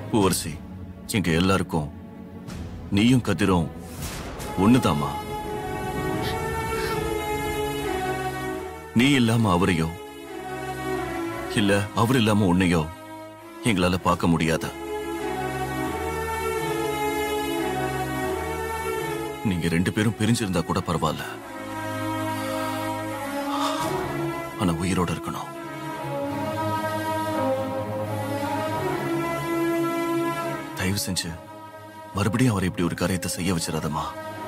பூவரசி எங்க எல்லாருக்கும் நீயும் கதிரும் ஒண்ணுதாம்மா நீ இல்லாம அவரையோ இல்ல அவர் இல்லாம உன்னையோ எங்களால பார்க்க முடியாதா நீங்க ரெண்டு பேரும் பிரிஞ்சிருந்தா கூட பரவாயில்ல ஆனா உயிரோட இருக்கணும் தயவு செஞ்சு மறுபடியும் அவரை இப்படி ஒரு காரியத்தை செய்ய வச்சிடாதம்மா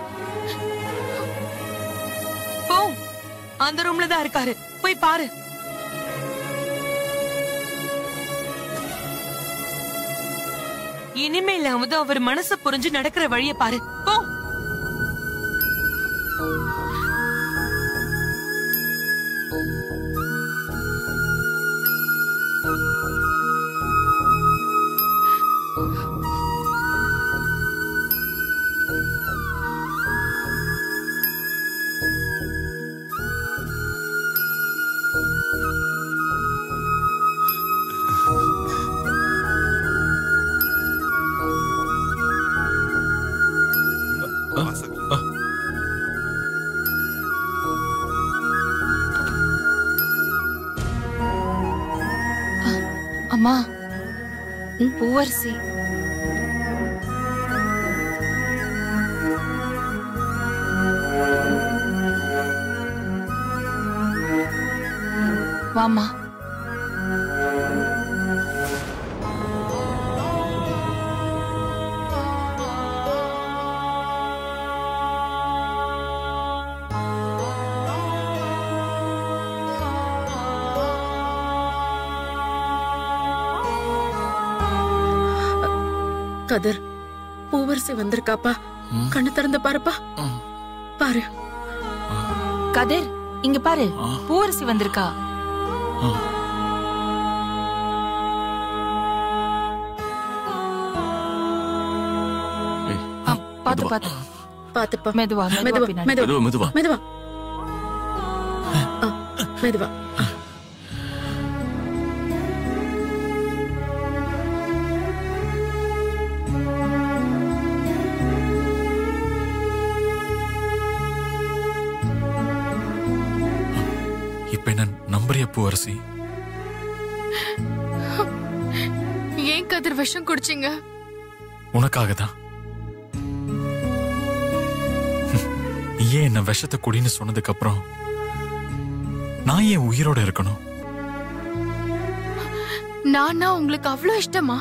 போ அந்த ரூம்ல தான் இருக்காரு போய் பாரு இனிமேலாவது அவர் மனசு புரிஞ்சு நடக்கிற வழிய பாரு போ அம்மா பூவரசி வாமா கதிர் பூவரசி வந்திருக்காப்பா கண்ணு திறந்து பாருப்பா பாரு கதிர் இங்க பாரு பூவரசி வந்திருக்கா ஏய், ஆ, பாத்து மெதுவா. பாத்து பாத்துப்பா மெதுவா மெதுவா மெதுவா பின்னாடி மெதுவா மெதுவா மெதுவா மெதுவா ஆ, மெதுவா இப்ப என்ன நம்புறிய பூவரசி ஏன் கதிர் விஷம் குடிச்சீங்க உனக்காக தான் நீயே என்ன விஷத்தை குடின்னு சொன்னதுக்கு அப்புறம் நான் ஏன் உயிரோட இருக்கணும் நானா உங்களுக்கு அவ்வளவு இஷ்டமா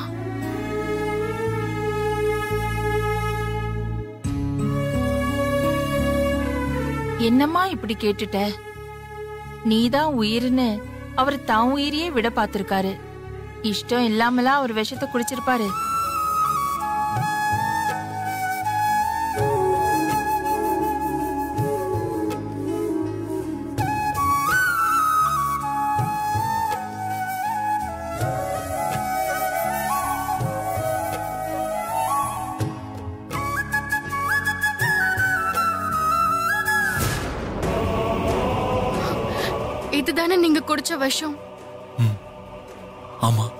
என்னம்மா இப்படி கேட்டுட்ட நீதான் உயிர்னு அவர் தான் உயிரையே விட பாத்திருக்காரு இஷ்டம் இல்லாமலா அவர் விஷத்தை குடிச்சிருப்பாரு இதுதானே நீங்க குடிச்ச விஷம் ஆமா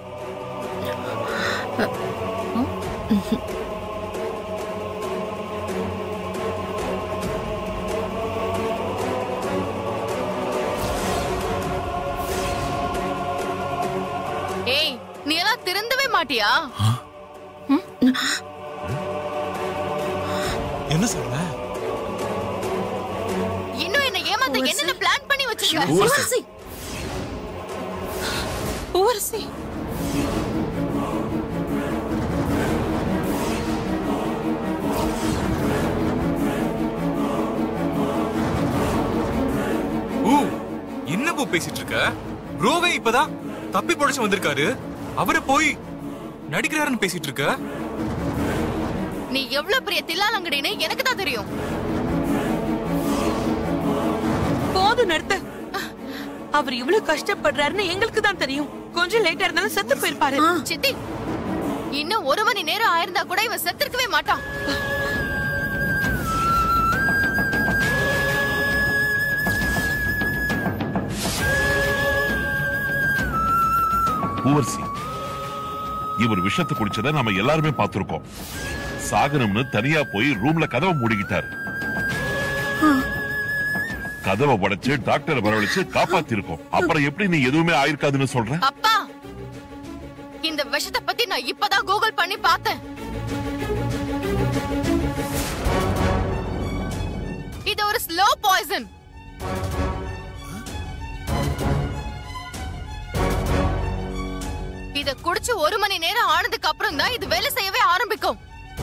ஏய் நீ எல்லாம் திருந்தவே மாட்டியா என்ன சொல்ற இன்னும் என்ன ஏமாத்த என்னென்ன பிளான் பண்ணி வச்சிருக்க பூவரசி பூவரசி ஊ என்ன பூ பேசிட்டு இருக்க ப்ரோவே இப்பதான் தப்பி பொழைச்சு வந்திருக்காரு அவரை போய் நடிக்கிறாருன்னு பேசிட்டு இருக்க நீ எவ்வளவு பெரிய தில்லாலங்கடின்னு எனக்கு தான் தெரியும் போதும் நிறுத்து அவர் இவ்வளவு கஷ்டப்படுறாருன்னு எங்களுக்கு தான் தெரியும் கொஞ்சம் லேட்டா இருந்தாலும் செத்து போயிருப்பாரு சித்தி இன்னும் ஒரு மணி நேரம் ஆயிருந்தா கூட இவன் செத்திருக்கவே மாட்டான் பூவரசி இவர் விஷத்தை குடிச்சதை நாம எல்லாருமே பார்த்திருக்கோம் சாகனம்னு தனியா போய் ரூம்ல கதவை மூடிக்கிட்டாரு கதவை உடைச்சு டாக்டரை வரவழைச்சு காப்பாத்திருக்கோம் அப்புறம் எப்படி நீ எதுவுமே ஆயிருக்காதுன்னு சொல்ற அப்பா இந்த விஷத்தை பத்தி நான் இப்பதான் கூகுள் பண்ணி பார்த்தேன் இது ஒரு ஸ்லோ பாய்சன் இத குடிச்சு ஒரு மணி நேரம் ஆனதுக்கு அப்புறம் தான் இது வேலை செய்யவே ஆரம்பிக்கும்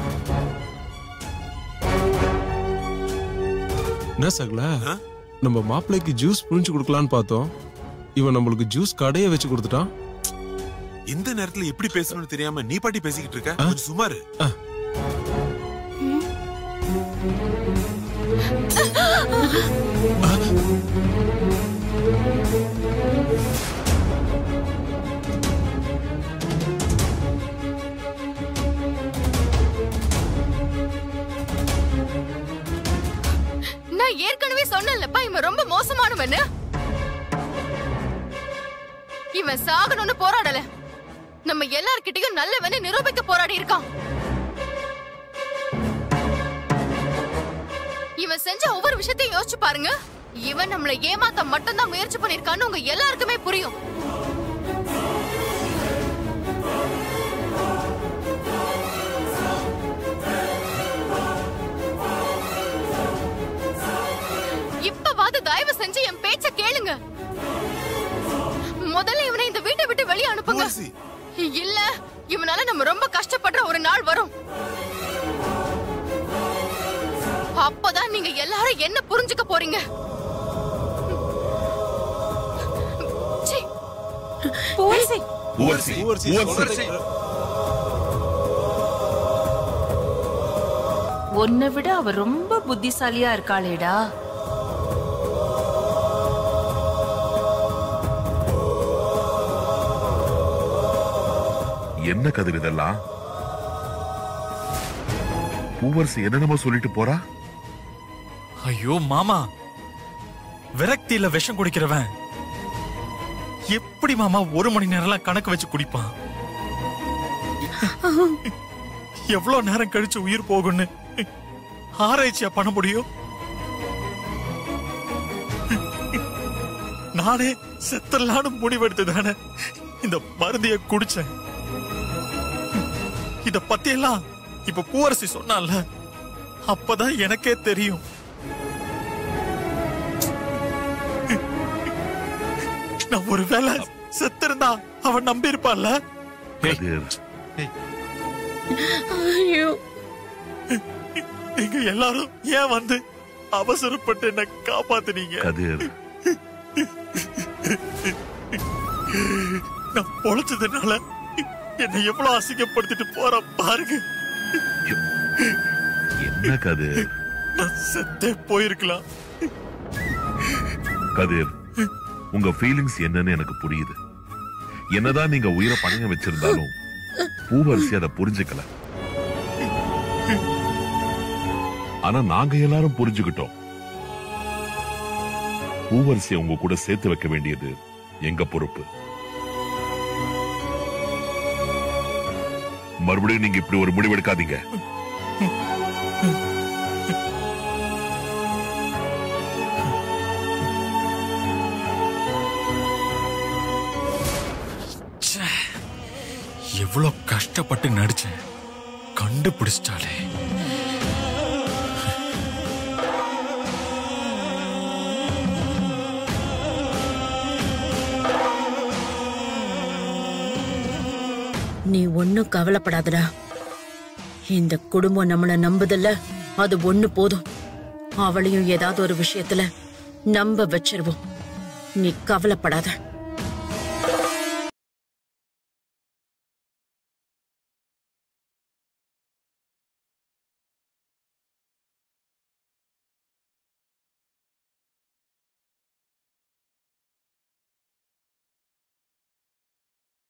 என்ன சகல நம்ம மாப்பிள்ளைக்கு ஜூஸ் புரிஞ்சு கொடுக்கலான்னு பார்த்தோம் இவன் நம்மளுக்கு ஜூஸ் கடையை வச்சு கொடுத்துட்டான் இந்த நேரத்துல எப்படி பேசணும்னு தெரியாம நீ பாட்டி பேசிக்கிட்டு இருக்க கொஞ்சம் சுமாரு நான் ஏற்கனவே சொன்னேன்லப்பா இவன் ரொம்ப மோசமானவன்னு இவன் சாகணும்னு போராடல நம்ம எல்லார்கிட்டயும் நல்லவன்னு நிரூபிக்க போராடி இருக்கான் இவன் செஞ்ச ஒவ்வொரு விஷயத்தையும் யோசிச்சு பாருங்க இவன் நம்மள ஏமாத்த மட்டும்தான் முயற்சி பண்ணிருக்கான்னு உங்க எல்லாருக்குமே புரியும் இப்பவாது தயவு செஞ்சு என் பேச்ச கேளுங்க முதல்ல இவனை இந்த வீட்டை விட்டு வெளியே அனுப்புங்க பூவரசி. இல்ல இவனால நம்ம ரொம்ப கஷ்டப்படுற ஒரு நாள் வரும் அப்பதான் நீங்க எல்லாரும் என்ன புரிஞ்சுக்க போறீங்க சீ, பூவரசி பூவரசி, பூவரசி, பூவரசி. உன்னை விட அவ ரொம்ப புத்திசாலியா இருக்காளேடா என்ன கதிர் இதெல்லாம் பூவரசி என்னென்னமோ சொல்லிட்டு போறா ஐயோ மாமா விரக்தியில விஷம் குடிக்கிறவன் எப்படி மாமா ஒரு மணி நேரம்லாம் கணக்கு வச்சு குடிப்பான் எவ்வளவு நேரம் கழிச்சு உயிர் போகும்னு ஆராய்ச்சியா பண்ண முடியும் நானே செத்தலான்னு முடிவெடுத்து தானே இந்த மருந்திய குடிச்சேன் இத பத்தி எல்லாம் இப்ப பூவரசி சொன்னால அப்பதான் எனக்கே தெரியும் நான் ஒருவேளை செத்திருந்தா அவன் நம்பி இருப்பான்ல கதிர் ஐயோ நீங்க எல்லாரும் ஏன் வந்து அவசரப்பட்டு என்ன காப்பாத்துனீங்க கதிர் நான் பொழைச்சதுனால என்னை எவ்வளவு அசிங்கப்படுத்திட்டு போற பாருங்க என்ன கதிர் நான் செத்தே போயிருக்கலாம் கதிர் உங்க ஃபீலிங்ஸ் என்னன்னு எனக்கு புரியுது என்னதான் நீங்க உயிரை பணங்க வச்சிருந்தாலும் பூவரசி அதை புரிஞ்சுக்கல ஆனா நாங்க எல்லாரும் புரிஞ்சுக்கிட்டோம் பூவரசியை உங்க கூட சேர்த்து வைக்க வேண்டியது எங்க பொறுப்பு மறுபடியும் நீங்க இப்படி ஒரு முடிவெடுக்காதீங்க எவ்வளவு கஷ்டப்பட்டு நடிச்சேன் கண்டுபிடிச்சிட்டாலே நீ ஒன்னும் கவலைப்படாதடா இந்த குடும்பம் நம்மள நம்புதல்ல அது ஒண்ணு போதும் அவளையும் ஏதாவது ஒரு விஷயத்துல நம்ப வச்சிருவோம் நீ கவலைப்படாத